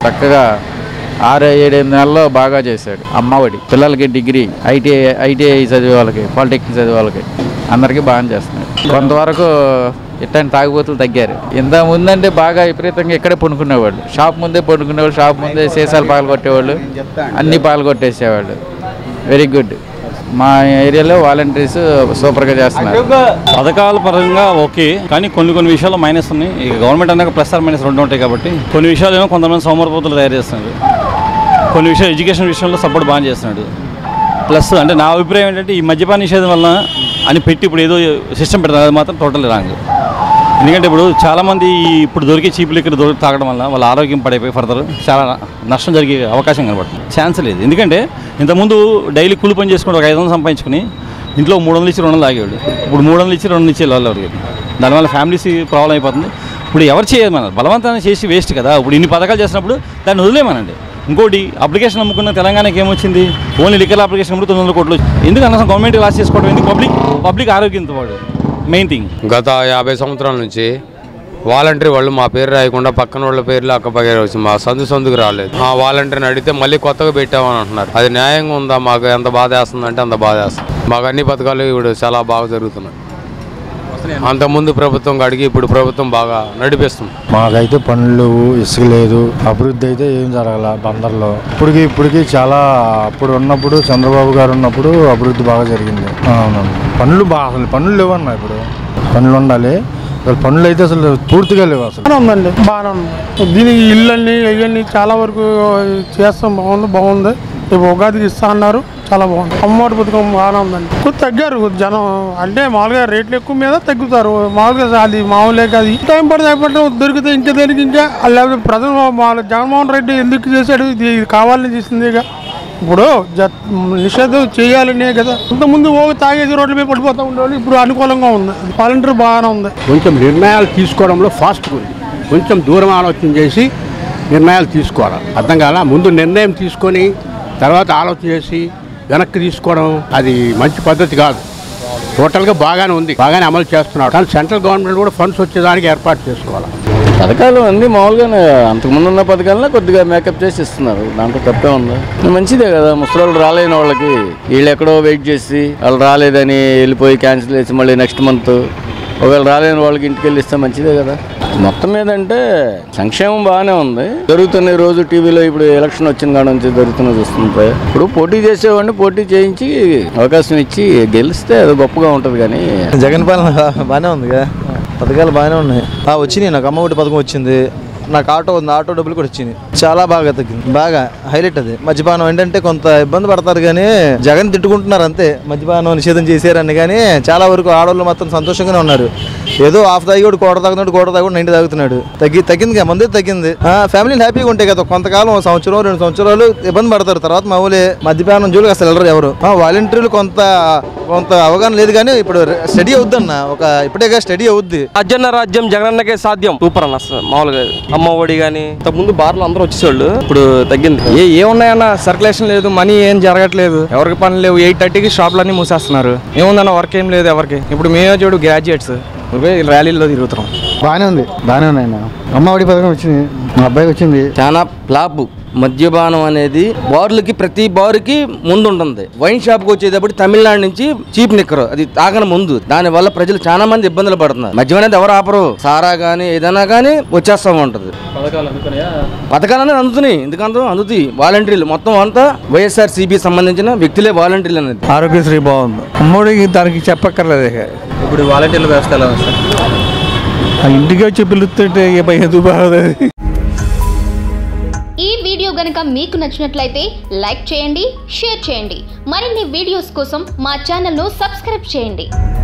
చక్కగా ఆరు ఏడెనిమిది నెలల్లో బాగా చేశాడు అమ్మఒడి పిల్లలకి డిగ్రీ ఐటీఐ ఐటీఐ చదివే వాళ్ళకి పాలిటెక్నిక్ చదివే వాళ్ళకి అందరికీ బాగా చేస్తున్నాడు కొంతవరకు ఇట్లాంటి తాగుబోతులు తగ్గారు ఇంత ముందంటే బాగా విపరీతంగా ఇక్కడే పండుకునేవాళ్ళు షాప్ ముందే పండుకునేవాళ్ళు షాప్ ముందే సీసాలు పాలు కొట్టేవాళ్ళు అన్ని పాలు కొట్టేసేవాళ్ళు వెరీ గుడ్ మా ఏరియాలో వాలంటీర్స్ సూపర్గా చేస్తున్నారు పథకాల పరంగా ఓకే కానీ కొన్ని కొన్ని విషయాల్లో మైనస్ ఉన్నాయి ఈ గవర్నమెంట్ అన్నాక ప్లస్ ఆర్ మైనస్ రెండు ఉంటాయి కాబట్టి కొన్ని విషయాలు ఏమో కొంతమంది సోమరపోతులు తయారు చేస్తున్నాడు కొన్ని విషయాలు ఎడ్యుకేషన్ విషయంలో సపోర్ట్ బాగా చేస్తున్నాడు ప్లస్ అంటే నా అభిప్రాయం ఏంటంటే ఈ మద్యపాన నిషేధం వల్ల అని పెట్టి ఇప్పుడు ఏదో సిస్టమ్ పెడతారు అది మాత్రం టోటల్ రాంగ్ ఎందుకంటే ఇప్పుడు చాలామంది ఈ ఇప్పుడు దొరికే చీప్ లిక్కర్ దొరికి తాగడం వల్ల వాళ్ళ ఆరోగ్యం పడైపోయి ఫర్దర్ చాలా నష్టం జరిగే అవకాశం కనబడుతుంది ఛాన్స్ లేదు ఎందుకంటే ఇంతకుముందు డైలీ కూలి పని చేసుకుంటే ఒక ఐదు వందలు సంపాదించుకుని ఇంట్లో మూడు వందలు ఇచ్చి రెండు వందలు ఆగేవాడు ఇప్పుడు మూడు వందలు ఇచ్చి రెండు వందలు ఇచ్చి వాళ్ళు ఎవరికి దానివల్ల ఫ్యామిలీస్ ప్రాబ్లం అయిపోతుంది ఇప్పుడు ఎవరు చేయదు మన బలవంతాన్ని చేసి వేస్ట్ కదా ఇప్పుడు ఇన్ని పథకాలు చేసినప్పుడు దాన్ని వదిలేమనండి ఇంకోటి అప్లికేషన్ అమ్ముకున్న తెలంగాణకి ఏమొచ్చింది ఓన్లీ లిక్కర్ అప్లికేషన్ అమ్ముడు తొమ్మిది వందల కోట్లు వచ్చింది. ఎందుకు అనవసరం గవర్నమెంట్ లాస్ చేసుకోవడం ఎందుకు పబ్లిక్ పబ్లిక్ ఆరోగ్యంతో పాటు మెయిన్ థింగ్ గత యాభై సంవత్సరాల నుంచి వాలంటరీ వాళ్ళు మా పేరు రాయకుండా పక్కన వాళ్ళ పేర్లు అక్క పగేరు వచ్చి మా సందు సందుకు రాలేదు ఆ వాలంటీర్ని అడిగితే మళ్ళీ కొత్తగా పెట్టామని అంటున్నారు అది న్యాయంగా ఉందా మాకు ఎంత బాధ వేస్తుందంటే అంత బాధ వేస్తుంది మాకు అన్ని పథకాలు ఇప్పుడు చాలా బాగా జరుగుతున్నాయి అంతకుముందు ప్రభుత్వం అడిగి ఇప్పుడు ప్రభుత్వం బాగా నడిపిస్తుంది మాకైతే పనులు లేవు ఇసుక లేదు అభివృద్ధి అయితే ఏం జరగల బందర్లో ఇప్పటికి ఇప్పటికి చాలా అప్పుడు ఉన్నప్పుడు చంద్రబాబు గారు ఉన్నప్పుడు అభివృద్ధి బాగా జరిగింది అవునండి పనులు బాగా అసలు పనులు లేవన్నా ఇప్పుడు పనులు ఉండాలి అసలు పనులు అయితే అసలు పూర్తిగా లేవు అసలు బాగానే ఉందండి బాగానే ఉంది దీనికి ఇళ్ళన్నీ ఇవన్నీ చాలా వరకు చేస్తాం బాగుంది బాగుంది ఇప్పుడు ఉగాదికి ఇస్తా అన్నారు చాలా బాగుంది అమ్మఒడి పథకం బాగానే ఉందండి కొద్ది తగ్గారు కొద్ది జనం అంటే మామూలుగా రేట్లు ఎక్కువ మీద తగ్గుతారు మామూలుగా అది మామూలే కాదు ఈ టైం పడితే అయిపోతే దొరికితే ఇంకా దేనికి ఇంకా లేకపోతే ప్రజలు మా- జగన్మోహన్ రెడ్డి ఎందుకు చేశాడు ఇది ఇది కావాలని చేసింది ఇక ఇప్పుడు జ నిషేధం చేయాలనే కదా ఇంతకుముందు ఓ తాగేసి రోడ్ల మీద పడిపోతూ ఉండేవాళ్ళు ఇప్పుడు అనుకూలంగా ఉంది వాలంటీర్ బాగానే ఉంది కొంచెం నిర్ణయాలు తీసుకోవడంలో ఫాస్ట్గా ఉంది కొంచెం దూరం ఆలోచన చేసి నిర్ణయాలు తీసుకోవాలి అర్థం కాల ముందు నిర్ణయం తీసుకొని తర్వాత ఆలోచన చేసి వెనక్కి తీసుకోవడం అది మంచి పద్ధతి కాదు టోటల్గా బాగానే ఉంది బాగానే అమలు చేస్తున్నాడు కానీ సెంట్రల్ గవర్నమెంట్ కూడా ఫండ్స్ వచ్చేదానికి ఏర్పాటు చేసుకోవాలి పథకాలు అన్నీ మామూలుగానే అంతకుముందు ఉన్న పథకాలనే కొద్దిగా మేకప్ చేసి ఇస్తున్నారు దాంట్లో తప్పే ఉంది మంచిదే కదా ముసలి రాలేని వాళ్ళకి వీళ్ళు ఎక్కడో వెయిట్ చేసి వాళ్ళు రాలేదని వెళ్ళిపోయి క్యాన్సిల్ చేసి మళ్ళీ నెక్స్ట్ మంత్ ఒకవేళ రాలేని వాళ్ళకి ఇంటికి వెళ్ళి ఇస్తే మంచిదే కదా మొత్తం మీద అంటే సంక్షేమం బాగానే ఉంది జరుగుతున్న రోజు టీవీలో ఇప్పుడు ఎలక్షన్ వచ్చిన కాడ నుంచి జరుగుతున్న చూస్తుంటే ఇప్పుడు పోటీ చేసేవాడిని పోటీ చేయించి అవకాశం ఇచ్చి గెలిస్తే అది గొప్పగా ఉంటుంది కానీ జగన్ పాలన బాగానే ఉందిగా పథకాలు బాగానే ఉన్నాయి ఆ, వచ్చినాయి నాకు అమ్మ ఒడి పథకం వచ్చింది నాకు ఆటో ఉంది ఆటో డబ్బులు కూడా వచ్చినాయి చాలా బాగా తగ్గింది బాగా హైలైట్ అది మద్యపానం ఏంటంటే కొంత ఇబ్బంది పడతారు కానీ జగన్ తిట్టుకుంటున్నారు అంతే మద్యపానం నిషేధం చేశారని కానీ చాలా వరకు ఆడవాళ్ళు మాత్రం సంతోషంగానే ఉన్నారు ఏదో హాఫ్ తాగి కూడా కోట తాగుతున్నాడు కోట తాగి నైంటి తాగుతున్నాడు తగ్గి తగ్గింది కదా ముందే తగ్గింది ఫ్యామిలీలు హ్యాపీగా ఉంటాయి కదా కొంతకాలం ఒక సంవత్సరం రెండు సంవత్సరాలు ఇబ్బంది పడతారు తర్వాత మామూలే మద్యపానం జోలికి అసలు వెళ్ళరు ఎవరు వాలంటీర్లు కొంత కొంత అవగాహన లేదు కానీ ఇప్పుడు స్టడీ అవుద్దన్న ఒక ఇప్పుడే స్టడీ అవుద్ది రాజ్యన్న రాజ్యం జగనన్నకే సాధ్యం సూపర్ అన్న అసలు మామూలుగా అమ్మ ఒడి కానీ ముందు బార్లు అందరూ వచ్చేవాళ్ళు ఇప్పుడు తగ్గింది ఏ ఏమున్నాయన్న సర్క్యులేషన్ లేదు మనీ ఏం జరగట్లేదు ఎవరికి పని లేవు ఎయిట్ థర్టీకి షాపులు అన్ని మూసేస్తున్నారు ఏముందన్న వర్క్ ఏం లేదు ఎవరికి ఇప్పుడు మేమే చూడు గ్రాడ్యుయేట్స్ ర్యాలీలో తిరుగుతున్నాం బాగానే ఉంది బాగానే ఉన్నాయి అన్న అమ్మ ఒడి పథకం వచ్చింది మా అబ్బాయికి వచ్చింది చాలా ఫ్లాప్ మద్యపానం అనేది బార్లకి ప్రతి బారుకి ముందు ఉంటుంది వైన్ షాప్కి వచ్చేటప్పుడు తమిళనాడు నుంచి చీప్ నిక్కరు అది తాగన ముందు దాని వల్ల ప్రజలు చాలా మంది ఇబ్బందులు పడుతున్నారు మద్యం అనేది ఎవరు ఆపరు సారా కానీ ఏదైనా కానీ వచ్చేస్తా ఉంటది పథకాలు అనేది అందుతున్నాయి ఎందుకంత అందుతాయి వాలంటీర్లు మొత్తం అంతా వైఎస్ఆర్ సిబి సంబంధించిన వ్యక్తులే వాలంటీర్లు అనేది ఆరోగ్యశ్రీ బాగుంది అమ్మఒడికి దానికి చెప్పక్కర్లేదు ఇక. ఇప్పుడు వాలంటీర్ల వ్యవస్థ ఎలా ఉంది ఆ ఇంటికి వచ్చి పిలుస్తుంటే ఇక ఎందుకు బాగోదు ఈ వీడియో గనుక మీకు నచ్చినట్లయితే లైక్ చేయండి షేర్ చేయండి మరిన్ని వీడియోస్ కోసం మా ఛానల్ను సబ్స్క్రైబ్ చేయండి